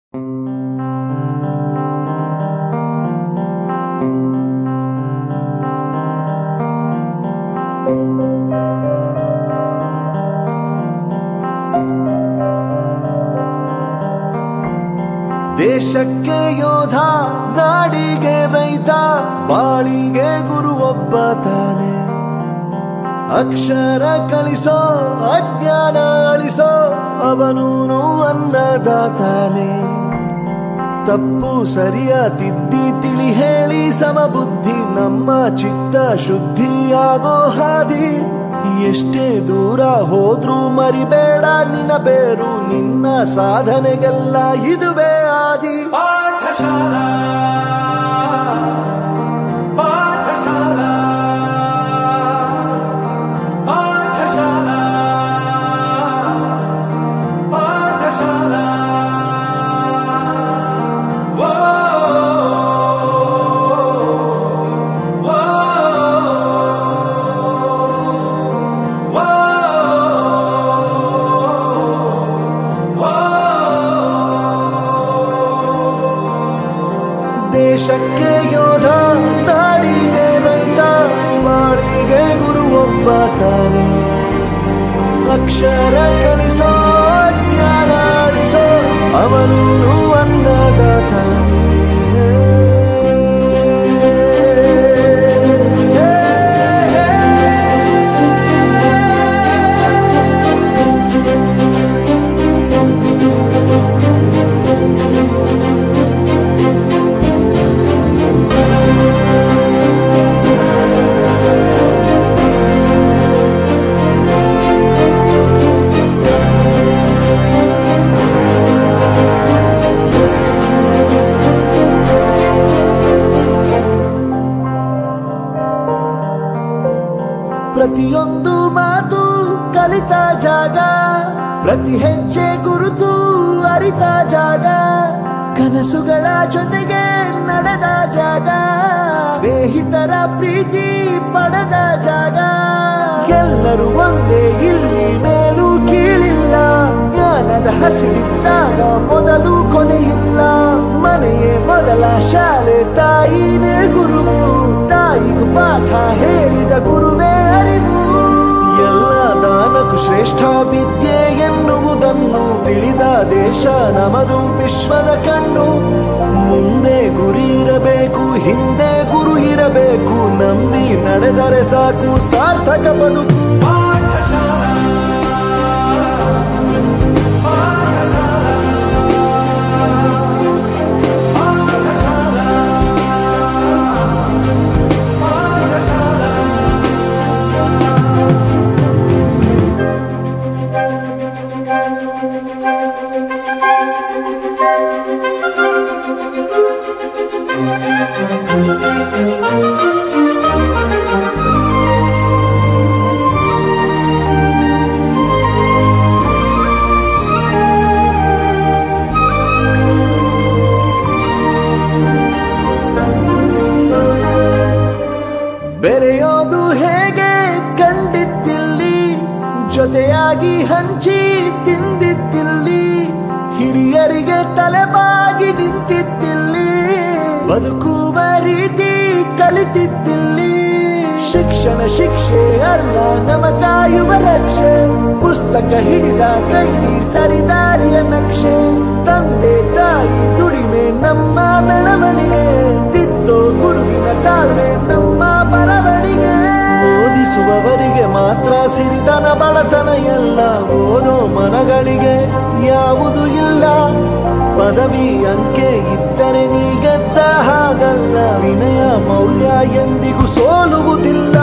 ದೇಶಕ್ಕೆ ಯೋಧ ನಾಡಿಗೆ ರೈತ ಬಾಳಿಗೆ ಗುರು ಒಬ್ಬ ತಾನೆ ಅಕ್ಷರ ಕಲಿಸೋ ಅಜ್ಞಾನ ಅಳಿಸೋ ಅವನೂನು ಅನ್ನದಾತಾನೆ ತಪ್ಪು ಸರಿಯ ತಿದ್ದಿ ತಿಳಿ ಹೇಳಿ ಸಮಬುದ್ಧಿ ನಮ್ಮ ಚಿತ್ತ ಶುದ್ಧಿಯಾಗೋ ಹಾದಿ ಎಷ್ಟೇ ದೂರ ಹೋದ್ರೂ ಮರಿಬೇಡ ನಿನ್ನ ಬೇರು ನಿನ್ನ ಸಾಧನೆಗೆಲ್ಲ ಇದುವೇ ಆದಿ ಪಾಠಶಾಲಾ ಪಾಠಶಾಲಾ ಪಾಠಶಾಲಾ ಪಾಠಶಾಲಾ ವೋ ವೋ ದೇಶಕ್ಕೆ ಯೋಧ ನಾಡಿಗೆ ರೈತ ಬಾಳಿಗೆ ಗುರು ಒಬ್ಬ ತಾನೆ ಅಕ್ಷರ ಕಲಿಸೋ ಜ್ಞಾನ ಅಳಿಸೋ ಅವನು ಅನ್ನದಾತಾನೆ ಪ್ರತಿಯೊಂದು ಮಾತು ಕಲಿತ ಜಾಗ ಪ್ರತಿ ಹೆಜ್ಜೆ ಗುರುತು ಅರಿತ ಜಾಗ ಕನಸುಗಳ ಜೊತೆಗೆ ನಡೆದ ಜಾಗ ಸ್ನೇಹಿತರ ಪ್ರೀತಿ ಪಡೆದ ಜಾಗ ಎಲ್ಲರೂ ಒಂದೇ ಇಲ್ಲಿ ಮೇಲೂ ಕೀಳಿಲ್ಲ ಜ್ಞಾನದ ಹಸಿರಿದ್ದಾಗ ಮೊದಲು ಕೊನೆಯಿಲ್ಲ ಮನೆಯೇ ಮೊದಲ ಶಾಲೆ ತಾಯಿನೇ ಗುರುವು ತಾಯಿಗೂ ಪಾಠ ಹೇಳಿದ ಗುರುವೇ ಅರಿವು ಎಲ್ಲ ದಾನಕ್ಕೂ ಶ್ರೇಷ್ಠ ವಿದ್ಯೆ ಎನ್ನುವುದನ್ನು ತಿಳಿದ ದೇಶ ನಮದು ವಿಶ್ವದ ಕಣ್ಣು ಮುಂದೆ ಗುರಿ ಇರಬೇಕು ಹಿಂದೆ ಗುರು ಇರಬೇಕು ನಂಬಿ ನಡೆದರೆ ಸಾಕು ಸಾರ್ಥಕ ಬದುಕು ಪಾಠಶಾಲಾ ಪಾಠಶಾಲಾ ಪಾಠಶಾಲಾ ಪಾಠಶಾಲಾ ಬೆರೆಯೋದು ಹೇಗೆ ಕಂಡಿದ್ದಿಲ್ಲಿ ಜೊತೆಯಾಗಿ ಹಂಚಿ ತಿಂದಿದ್ದಿಲ್ಲಿ ಹಿರಿಯರಿಗೆ ತಲೆಬಾಗಿ ನಿಂತಿದ್ದಿಲ್ಲಿ ಬದುಕುವ ರೀತಿ ಕಲಿತಿದ್ದಿಲ್ಲಿ ಶಿಕ್ಷಣ ಶಿಕ್ಷೆ ಅಲ್ಲ ನಮ ಕಾಯುವ ರಕ್ಷೆ ಪುಸ್ತಕ ಹಿಡಿದ ಕೈ ಸರಿದಾರಿಯ ನಕ್ಷೆ ತಂದೆ ತಾಯಿ ದುಡಿಮೆ ನಮ್ಮ ಬೆಳವಣಿಗೆ ತಿದ್ದೋ ಗುರುವಿನ ತಾಳ್ಮೆ ನಮ್ಮ ಬರವಣಿಗೆ ಓದಿಸುವವರಿಗೆ ಮಾತ್ರ ಸಿರಿತನ ಬಡತನ ಎಲ್ಲ ಓದೋ ಮನಗಳಿಗೆ ಯಾವುದು ಇಲ್ಲ ಪದವಿ ಅಂಕೆ ಇದ್ದರೆ ನೀ ಗೆದ್ದ ಹಾಗಲ್ಲ ವಿನಯ ಮೌಲ್ಯ ಎಂದಿಗೂ ಸೋಲುವುದಿಲ್ಲ